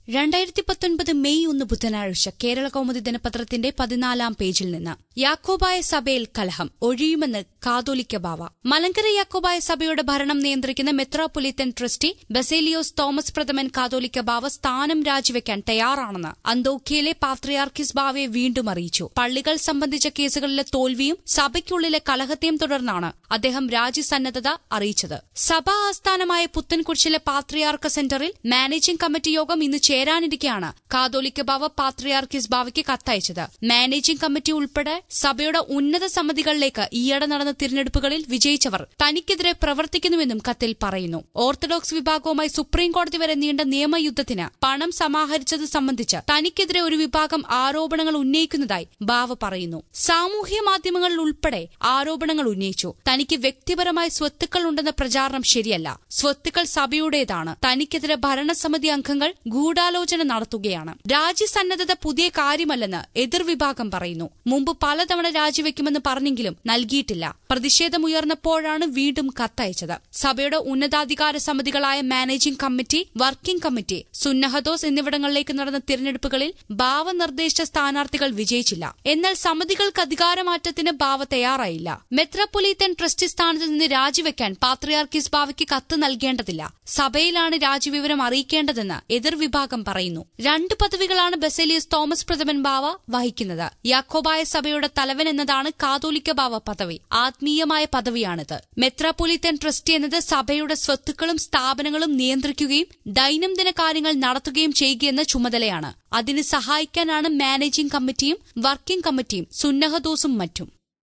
രണ്ടായിരത്തി പത്തൊൻപത് മെയ് ഒന്ന് ബുധനാഴ്ച കേരള കൗമുദി ദിനപത്രത്തിന്റെ പതിനാലാം പേജിൽ നിന്ന് യാക്കോബായ സഭയിൽ കലഹം ഒഴിയുമെന്ന് കാതോലിക്ക ബാവ മലങ്കര യാക്കോബായ സഭയുടെ ഭരണം നിയന്ത്രിക്കുന്ന മെത്രോപൊലിത്തൻ ട്രസ്റ്റി ബസേലിയോസ് തോമസ് പ്രഥമൻ കാതോലിക്ക ബാവ സ്ഥാനം രാജിവെക്കാൻ തയ്യാറാണെന്ന് അന്തോക്കിയയിലെ പാത്രിയാർക്കിസ് ബാവയെ വീണ്ടും അറിയിച്ചു പള്ളികൾ സംബന്ധിച്ച കേസുകളിലെ തോൽവിയും സഭയ്ക്കുള്ളിലെ കലഹത്തെയും തുടർന്നാണ് അദ്ദേഹം രാജിസന്നദ്ധത അറിയിച്ചത് സഭാ ആസ്ഥാനമായ പുത്തൻകുരിശിലെ പാത്രിയാർക്ക സെന്ററിൽ മാനേജിംഗ് കമ്മിറ്റി യോഗം ഇന്ന് ചേരാനിരിക്കെയാണ് കാതോലിക്ക ബാവ പാത്രിയാർക്കിസ് ബാവയ്ക്ക് കത്തയച്ചത് മാനേജിംഗ് കമ്മിറ്റി ഉൾപ്പെടെ സഭയുടെ ഉന്നത സമിതികളിലേക്ക് ഈയിടെ നടന്ന തിരഞ്ഞെടുപ്പുകളിൽ വിജയിച്ചവർ തനിക്കെതിരെ പ്രവർത്തിക്കുന്നുവെന്നും കത്തിൽ പറയുന്നു ഓർത്തഡോക്സ് വിഭാഗവുമായി സുപ്രീംകോടതി വരെ നീണ്ട നിയമയുദ്ധത്തിന് പണം സമാഹരിച്ചത് സംബന്ധിച്ച് തനിക്കെതിരെ ഒരു വിഭാഗം ആരോപണങ്ങൾ ഉന്നയിക്കുന്നതായി ബാവ പറയുന്നു സാമൂഹ്യ മാധ്യമങ്ങളിൽ ഉൾപ്പെടെ ആരോപണങ്ങൾ ഉന്നയിച്ചു തനിക്ക് വ്യക്തിപരമായ സ്വത്തുക്കൾ ഉണ്ടെന്ന പ്രചാരണം ശരിയല്ല സ്വത്തുക്കൾ സഭയുടേതാണ് തനിക്കെതിരെ ഭരണസമിതി അംഗങ്ങൾ ഗൂഢാലോചന നടത്തുകയാണ് രാജ്യസന്നദ്ധത പുതിയ കാര്യമല്ലെന്ന് എതിർവിഭാഗം പറയുന്നു മുമ്പ് പലതവണ രാജിവെക്കുമെന്ന് പറഞ്ഞെങ്കിലും നൽകിയിട്ടില്ല പ്രതിഷേധമുയർന്നപ്പോഴാണ് വീണ്ടും കത്തയച്ചത് സഭയുടെ ഉന്നതാധികാര സമിതികളായ managing committee working committee Sunnahados എന്നിവിടങ്ങളിലേക്ക് നടന്ന തിരഞ്ഞെടുപ്പുകളിൽ ബാവ നിർദ്ദേശിച്ച സ്ഥാനാർത്ഥികൾ വിജയിച്ചില്ല എന്നാൽ സമിതികൾക്ക് അധികാരമാറ്റത്തിന് ബാവ തയ്യാറായില്ല മെത്രോപൊലീത്തൻ ട്രസ്റ്റി സ്ഥാനത്ത് നിന്ന് രാജിവെക്കാൻ പാത്രിയാർക്കിസ് ബാവയ്ക്ക് കത്ത് നൽകേണ്ടതില്ല സഭയിലാണ് രാജിവിവരം അറിയിക്കേണ്ടതെന്ന് എതിർവിഭാഗം പറയുന്നു രണ്ട് പദവികളാണ് ബസേലിയസ് തോമസ് പ്രഥമൻ ബാവ വഹിക്കുന്നത് യാക്കോബായ സഭയുടെ തലവൻ എന്നതാണ് കാതോലിക്ക ബാവ പദവി ആത്മീയമായ പദവിയാണിത് മെത്രാപൊലിത്തൻ ട്രസ്റ്റി എന്നത് സഭയുടെ സ്വത്തുക്കളും സ്ഥാപനങ്ങളും നിയന്ത്രിക്കുകയും ദൈനംദിന കാര്യങ്ങൾ നടത്തുകയും ചെയ്യുകയെന്ന ചുമതലയാണ് അതിന് സഹായിക്കാനാണ് മാനേജിംഗ് കമ്മിറ്റിയും വർക്കിംഗ് കമ്മിറ്റിയും സുന്നഹദോസും മറ്റും